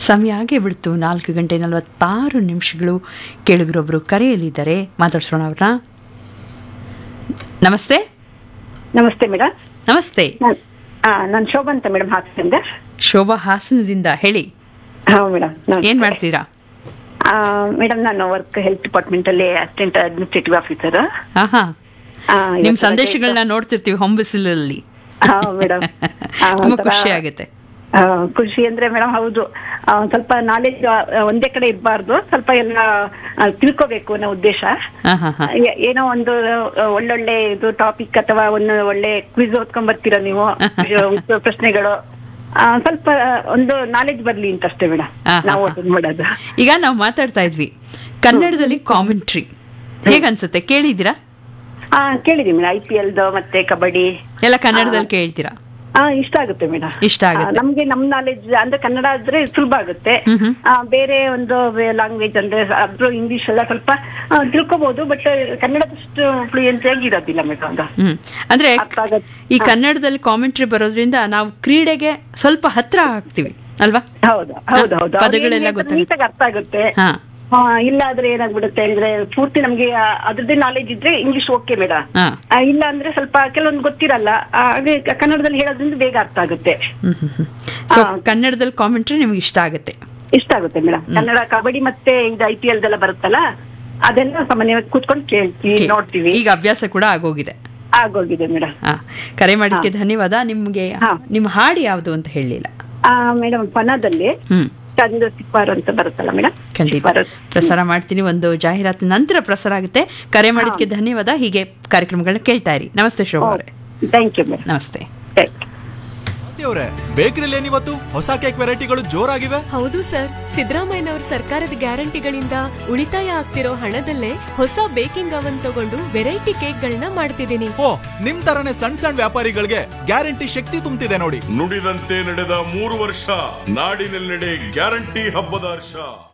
ಸಮಯ ಆಗೇ ಬಿಡ್ತು ನಾಲ್ಕು ಗಂಟೆ ನಲವತ್ತಾರು ನಿಮಿಷಗಳು ಕೇಳುಗರೊಬ್ಬರು ಕರೆಯಲಿದ್ದಾರೆ ಮಾತಾಡ್ಸೋಣ ಅವ್ರನ್ನ ನಮಸ್ತೆ ನಮಸ್ತೆ ಮೇಡಮ್ ನಮಸ್ತೆ ನಾನು ಶೋಭಾ ಅಂತ ಮೇಡಮ್ ಹಾಕ್ತಿಂದ ಶೋಭಾ ಹಾಸನದಿಂದ ಹೇಳಿ ಹಾ ಮೇಡಮ್ ಏನ್ ಮಾಡ್ತೀರಾ ಮೇಡಮ್ ನಾನು ವರ್ಕ್ ಹೆಲ್ತ್ ಡಿಪಾರ್ಟ್ಮೆಂಟ್ ಅಲ್ಲಿ ಅಸಿಸ್ಟೆಂಟ್ ಅಡ್ಮಿನಿಸ್ಟ್ರೇಟಿವ್ ಆಫೀಸರ್ ಆಹಾ ನಿಮ್ ಸಂದೇಶಗಳನ್ನ ನೋಡ್ತಿರ್ತೀವಿ ಹೊಂಬಿಸಿಲಲ್ಲಿ ಹಾ ಮೇಡಮ್ ತುಂಬಾ ಖುಷಿ ಆಗುತ್ತೆ ಖುಷಿ ಅಂದ್ರೆ ಮೇಡಮ್ ಹೌದು ಆ, ಒಂದ್ ಸ್ವಲ್ಪ ನಾಲೆಜ್ ಒಂದೇ ಕಡೆ ಇರಬಾರ್ದು ಸ್ವಲ್ಪ ಎಲ್ಲ ಆ, ತಿಳ್ಕೋಬೇಕು ಅನ್ನೋ ಉದ್ದೇಶ ಹಾ ಹಾ ಹಾ ಏ- ಏನೋ ಒಂದು ಆ, ಒಳ್ಳೊಳ್ಳೆ ಇದು ಟಾಪಿಕ್ ಅಥವಾ ಒಂದು ಒಳ್ಳೆ ಕ್ವಿಜ್ ಓದ್ಕೊಂಡ್ ಬರ್ತೀರಾ ನೀವು ಉತ್ತರ ಪ್ರಶ್ನೆಗಳು ಆ, ಸ್ವಲ್ಪ ಒಂದು ನಾಲೆಜ್ ಬರ್ಲಿ ಅಂತ ಅಷ್ಟೇ ಮೇಡಮ್ ಹಾ, ಹಾ, ನಾವು ಹಾ. ಅದನ್ನ ಮಾಡೋದು ಈಗ ನಾವು ಮಾತಾಡ್ತಾ ಇದ್ವಿ ಕನ್ನಡದಲ್ಲಿ ಕಾಮೆಂಟ್ರಿ ಹೇಗನ್ಸುತ್ತೆ ಕೇಳಿದ್ದೀರಾ ಹಾ ಕೇಳಿದೀನಿ ಮೇಡಮ್ ಐ ಪಿ ಎಲ್ದು ಮತ್ತೆ ಕಬಡ್ಡಿ ಎಲ್ಲ ಕನ್ನಡದಲ್ಲಿ ಕೇಳ್ತೀರಾ ಹಾ ಇಷ್ಟ ಆಗುತ್ತೆ ಮೇಡಮ್ ಇಷ್ಟ ಆಗುತ್ತೆ. ನಮ್ಗೆ ನಮ್ ನಾಲೆಜ್ ಅಂದ್ರೆ ಕನ್ನಡ ಆದ್ರೆ ಸುಲಭ ಆಗುತ್ತೆ ಹ್ಮ್ ಹ್ಮ್. ಆ, ಬೇರೆ ಒಂದು ಲ್ಯಾಂಗ್ವೇಜ್ ಅಂದ್ರೆ ಅದ್ರ ಇಂಗ್ಲಿಷ್ ಎಲ್ಲ ಸ್ವಲ್ಪ ಆ, ತಿಳ್ಕೊಬಹುದು ಬಟ್ ಕನ್ನಡದಷ್ಟು ಫ್ಲೂಯೆನ್ಸಿ ಆಗಿ ಇರೋದಿಲ್ಲ ಮೇಡಮ್ ಅದು ಹ್ಮ್ ಅಂದ್ರೆ ಅರ್ಥ ಆಗತ್ತೆ. ಈ ಕನ್ನಡದಲ್ಲಿ ಕಾಮೆಂಟ್ರಿ ಬರೋದ್ರಿಂದ ನಾವು ಕ್ರೀಡೆಗೆ ಸ್ವಲ್ಪ ಹತ್ರ ಆಗ್ತೀವಿ ಅಲ್ವಾ ಹೌದು ಹೌದು ಹೌದು ಪದಗಳೆಲ್ಲ ಅವ್ರಿಗೆ ಗೊತ್ತಾಗುತ್ತೆ. ನೀಟಾಗಿ ಅರ್ಥ ಆಗುತ್ತೆ ಹಾ ಆ, ಇಲ್ಲ ಆದ್ರೆ ಏನಾಗ್ಬಿಡುತ್ತೆ ಅಂದ್ರೆ ಪೂರ್ತಿ ನಮ್ಗೆ ಆ, ಅದ್ರದ್ದೇ ನಾಲೆಜ್ ಇದ್ರೆ ಇಂಗ್ಲಿಷ್ ಓಕೆ ಮೇಡಮ್ ಹಾ ಇಲ್ಲ ಅಂದ್ರೆ ಸ್ವಲ್ಪ ಕೆಲವೊಂದು ಗೊತ್ತಿರಲ್ಲ ಆ, ಹಾಗೆ ಕನ್ನಡದಲ್ಲಿ ಹೇಳೋದ್ರಿಂದ ಬೇಗ ಅರ್ಥ ಆಗುತ್ತೆ ಹ್ಮ್ ಹ್ಮ್ ಹ್ಮ್ ಸೊ ಹಾ. ಕನ್ನಡದಲ್ಲಿ ಕಾಮೆಂಟ್ರಿ ನಿಮ್ಗೆ ಇಷ್ಟ ಆಗುತ್ತೆ ಇಷ್ಟ ಆಗುತ್ತೆ ಮೇಡಮ್ ಕನ್ನಡ ಕಬಡ್ಡಿ ಮತ್ತೆ ಇದು ಐ ಪಿ ಎಲ್ ದೆಲ್ಲ ಬರುತ್ತಲ್ಲ ಅದೆಲ್ಲ ಸಾಮಾನ್ಯವಾಗಿ ಕೂತ್ಕೊಂಡು ಕೇಳ್ತೀವಿ ನೋಡ್ತೀವಿ ಈಗ ಅಭ್ಯಾಸ ಕೂಡ ಆಗೋಗಿದೆ ಆಗೋಗಿದೆ ಮೇಡಮ್ ಹಾ ಕರೆ ಮಾಡಿದ್ಕೆ ಧನ್ಯವಾದ ನಿಮ್ಗೆ ಹಾ. ನಿಮ್ಮ ಹಾಡು ಯಾವುದು ಅಂತ ಹೇಳಲಿಲ್ಲ ಮೇಡಮ್ ಪನದಲ್ಲಿ ಹ್ಮ್ ಚಂದ ಸಿಪ್ಪಾರು ಅಂತ ಬರುತ್ತಲ್ಲ ಮೇಡಮ್ ಖಂಡಿತ ಪ್ರಸಾರ ಮಾಡ್ತೀನಿ ಒಂದು ಜಾಹೀರಾತು ನಂತರ ಪ್ರಸಾರ ಆಗುತ್ತೆ ಕರೆ ಮಾಡಿದ್ಕೆ ಧನ್ಯವಾದ ಹೀಗೆ ಕಾರ್ಯಕ್ರಮಗಳನ್ನ ಕೇಳ್ತಾ ಇರಿ ನಮಸ್ತೆ ಶೋಭಾ ಅವರೇ ಥ್ಯಾಂಕ್ ಯು ಮೇಡಮ್ ನಮಸ್ತೆ ಥ್ಯಾಂಕ್ ಯು ಅವ್ರೆ ಬೇಕರಿಲಿ ಏನಿವತ್ತು ಹೊಸ ಕೇಕ್ ವೆರೈಟಿಗಳು ಜೋರಾಗಿವೆ ಹೌದು ಸರ್ ಸಿದ್ದರಾಮಯ್ಯನವರ ಸರ್ಕಾರದ ಗ್ಯಾರಂಟಿಗಳಿಂದ ಉಳಿತಾಯ ಆಗ್ತಿರೋ ಹಣದಲ್ಲೇ ಹೊಸ ಬೇಕಿಂಗ್ ಅವನ್ ತಗೊಂಡು ವೆರೈಟಿ ಕೇಕ್ಗಳನ್ನ ಮಾಡ್ತಿದ್ದೀನಿ ಓ ನಿಮ್ ತರನೇ ಸಣ್ಣ ಸಣ್ಣ ವ್ಯಾಪಾರಿಗಳಿಗೆ ಗ್ಯಾರಂಟಿ ಶಕ್ತಿ ತುಂಬ್ತಿದೆ ನೋಡಿ ನುಡಿದಂತೆ ನಡೆದ ಮೂರು ವರ್ಷ ನಾಡಿನೆಲ್ಲೆಡೆ ಗ್ಯಾರಂಟಿ ಹಬ್ಬದ ಹರ್ಷ